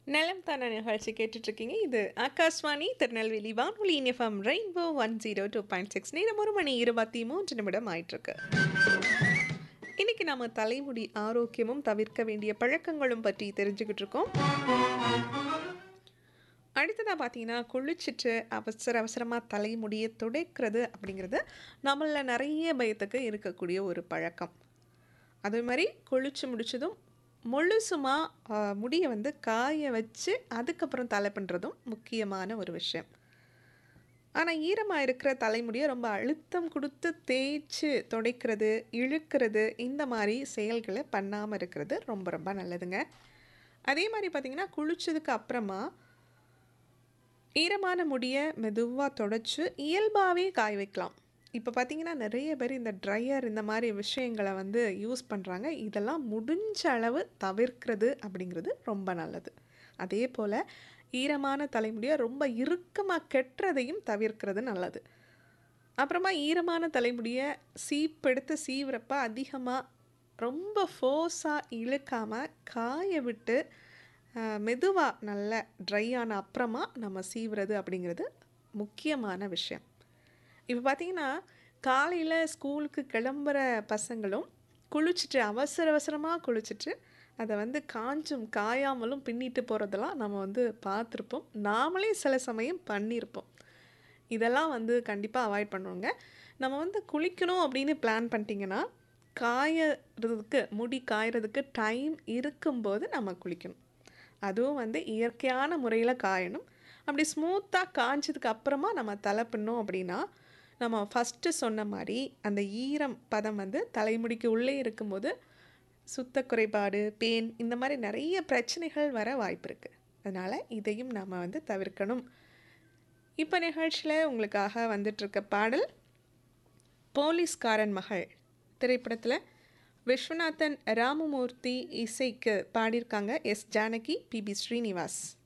நலம் தான நிகழ்ச்சி கேட்டுட்டு இருக்கீங்க இது ஆகாஷ்வாணி திருநெல்வேலி வானொலி F M rainbow one zero two point six நேரம் ஒரு மணி இருபத்தி மூன்று நிமிடம் ஆயிட்டிருக்கு இன்னைக்கு நாம தலைமுடி ஆரோக்கியமும் தவிர்க்க வேண்டிய பழக்கங்களும் பற்றி தெரிஞ்சுக்கிட்டு இருக்கோம் அடுத்ததாக பார்த்தீங்கன்னா குளிச்சுட்டு அவசர அவசரமாக தலைமுடியை துடைக்கிறது அப்படிங்கிறது நம்மள நிறைய பயத்துக்கு இருக்கக்கூடிய ஒரு பழக்கம் அதே மாதிரி குளிச்சு முடிச்சதும் முழுசுமாக முடியை வந்து காய வச்சு அதுக்கப்புறம் தலை பண்ணுறதும் முக்கியமான ஒரு விஷயம் ஆனால் ஈரமாக இருக்கிற தலைமுடியை ரொம்ப அழுத்தம் கொடுத்து தேய்ச்சி துடைக்கிறது இழுக்கிறது இந்த மாதிரி செயல்களை பண்ணாமல் இருக்கிறது ரொம்ப ரொம்ப நல்லதுங்க அதே மாதிரி பார்த்திங்கன்னா குளிச்சதுக்கு அப்புறமா ஈரமான முடியை மெதுவாக தொடச்சி இயல்பாகவே காய வைக்கலாம் இப்போ பார்த்தீங்கன்னா நிறைய பேர் இந்த ட்ரையர் இந்த மாதிரி விஷயங்களை வந்து யூஸ் பண்ணுறாங்க இதெல்லாம் முடிஞ்ச அளவு தவிர்க்கிறது அப்படிங்கிறது ரொம்ப நல்லது அதே போல் ஈரமான தலைமுடியை ரொம்ப இறுக்கமாக கெட்டுறதையும் தவிர்க்கிறது நல்லது அப்புறமா ஈரமான தலைமுடியை சீப்பெடுத்து சீவுறப்ப அதிகமாக ரொம்ப ஃபோர்ஸாக இழுக்காமல் காய விட்டு மெதுவாக நல்ல ட்ரை ஆன அப்புறமா நம்ம சீவுறது அப்படிங்கிறது முக்கியமான விஷயம் இப்போ பார்த்தீங்கன்னா காலையில் ஸ்கூலுக்கு கிளம்புற பசங்களும் குளிச்சுட்டு அவசர அவசரமாக குளிச்சுட்டு அதை வந்து காஞ்சும் காயாமலும் பின்னிட்டு போகிறதெல்லாம் நம்ம வந்து பார்த்துருப்போம் நாமளே சில சமயம் பண்ணியிருப்போம் இதெல்லாம் வந்து கண்டிப்பாக அவாய்ட் பண்ணுவோங்க நம்ம வந்து குளிக்கணும் அப்படின்னு பிளான் பண்ணிட்டீங்கன்னா காயறதுக்கு முடி காயறதுக்கு டைம் இருக்கும்போது நம்ம குளிக்கணும் அதுவும் வந்து இயற்கையான முறையில் காயணும் அப்படி ஸ்மூத்தாக காய்ச்சதுக்கு அப்புறமா நம்ம தலை பண்ணோம் அப்படின்னா நம்ம ஃபஸ்ட்டு சொன்ன மாதிரி அந்த ஈரம் பதம் வந்து தலைமுடிக்கு உள்ளே இருக்கும்போது சுத்த குறைபாடு பேன் இந்த மாதிரி நிறைய பிரச்சனைகள் வர வாய்ப்பு இருக்குது அதனால் இதையும் நம்ம வந்து தவிர்க்கணும் இப்போ நிகழ்ச்சியில் உங்களுக்காக வந்துட்டுருக்க பாடல் போலீஸ்காரன் மகள் திரைப்படத்தில் விஸ்வநாதன் ராமமூர்த்தி இசைக்கு பாடியிருக்காங்க எஸ் ஜானகி பிபி ஸ்ரீனிவாஸ்